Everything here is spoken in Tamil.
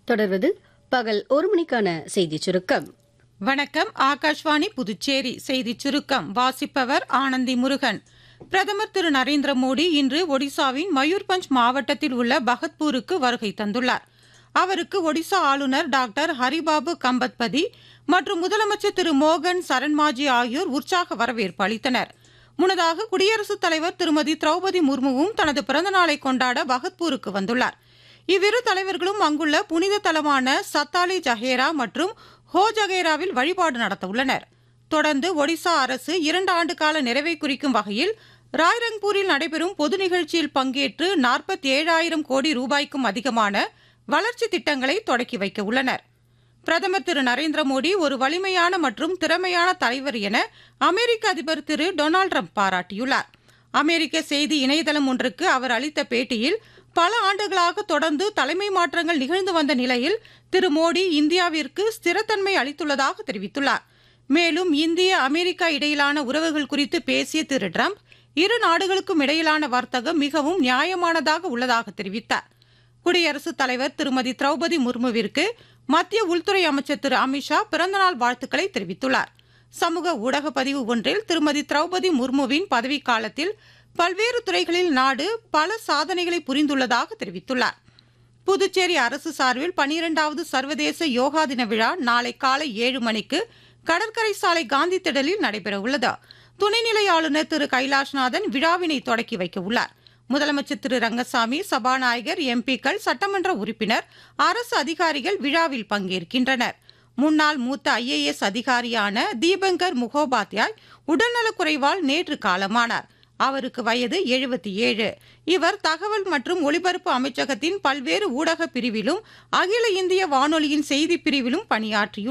தொடர்வது பகல் ஒரு மணிக்கான செய்திச் சுருக்கம் வணக்கம் ஆகாஷ்வாணி புதுச்சேரி செய்திச் சுருக்கம் வாசிப்பவர் ஆனந்தி முருகன் பிரதமர் திரு நரேந்திர மோடி இன்று ஒடிசாவின் மயூர்பஞ்ச் மாவட்டத்தில் உள்ள பகத்பூருக்கு வருகை தந்துள்ளார் அவருக்கு ஒடிசா ஆளுநர் டாக்டர் ஹரிபாபு கம்பத்பதி மற்றும் முதலமைச்சர் திரு மோகன் சரண்மாஜி ஆகியோர் உற்சாக வரவேற்பு அளித்தனர் முன்னதாக குடியரசுத் தலைவர் திருமதி திரௌபதி முர்முவும் தனது பிறந்தநாளை கொண்டாட பகத்பூருக்கு வந்துள்ளார் இவ்விரு தலைவர்களும் அங்குள்ள புனித தலமான சத்தாலி ஜஹேரா மற்றும் ஹோ ஜகேராவில் வழிபாடு நடத்த உள்ளனர் தொடர்ந்து ஒடிசா அரசு இரண்டு ஆண்டு கால நிறைவை குறிக்கும் வகையில் ராய்ரங்பூரில் நடைபெறும் பொது நிகழ்ச்சியில் பங்கேற்று நாற்பத்தி ஏழாயிரம் கோடி ரூபாய்க்கும் அதிகமான வளர்ச்சி திட்டங்களை தொடக்கி வைக்க உள்ளனர் பிரதமர் திரு நரேந்திர மோடி ஒரு வலிமையான மற்றும் திறமையான தலைவர் என அமெரிக்க அதிபர் திரு டொனால்டு ட்ரம்ப் பாராட்டியுள்ளார் அமெரிக்க செய்தி இணையதளம் ஒன்றுக்கு அவர் அளித்த பேட்டியில் பல ஆண்டுகளாக தொடர்ந்து தலைமை மாற்றங்கள் நிகழ்ந்து வந்த நிலையில் திரு மோடி இந்தியாவிற்கு ஸ்திரத்தன்மை அளித்துள்ளதாக தெரிவித்துள்ளார் மேலும் இந்திய அமெரிக்கா இடையிலான உறவுகள் குறித்து பேசிய திரு ட்ரம்ப் இரு நாடுகளுக்கும் இடையிலான வர்த்தகம் மிகவும் நியாயமானதாக உள்ளதாக தெரிவித்தார் குடியரசுத் தலைவர் திருமதி திரௌபதி முர்முவிற்கு மத்திய உள்துறை அமைச்சர் திரு அமித்ஷா பிறந்தநாள் வாழ்த்துக்களை தெரிவித்துள்ளார் சமூக ஊடக பதிவு ஒன்றில் திருமதி திரௌபதி முர்முவின் பதவிக்காலத்தில் பல்வேறு துறைகளில் நாடு பல சாதனைகளை புரிந்துள்ளதாக தெரிவித்துள்ளார் புதுச்சேரி அரசு சார்பில் பனிரெண்டாவது சர்வதேச யோகா தின விழா நாளை காலை ஏழு மணிக்கு கடற்கரை சாலை காந்தி திடலில் நடைபெறவுள்ளது துணைநிலை ஆளுநர் திரு கைலாஷ்நாதன் விழாவினை தொடக்கி வைக்க உள்ளார் முதலமைச்சர் திரு ரங்கசாமி சபாநாயகர் எம்பிக்கள் சட்டமன்ற உறுப்பினர் அரசு அதிகாரிகள் விழாவில் பங்கேற்கின்றனர் முன்னாள் மூத்த ஐஏஎஸ் அதிகாரியான தீபங்கர் முகோபாத்யாய் உடல்நலக்குறைவால் நேற்று காலமானார் அவருக்கு வயது எழுபத்தி ஏழு இவர் தகவல் மற்றும் ஒலிபரப்பு அமைச்சகத்தின் பல்வேறு ஊடக பிரிவிலும் அகில இந்திய வானொலியின் செய்தி பிரிவிலும் பணியாற்றியுள்ளார்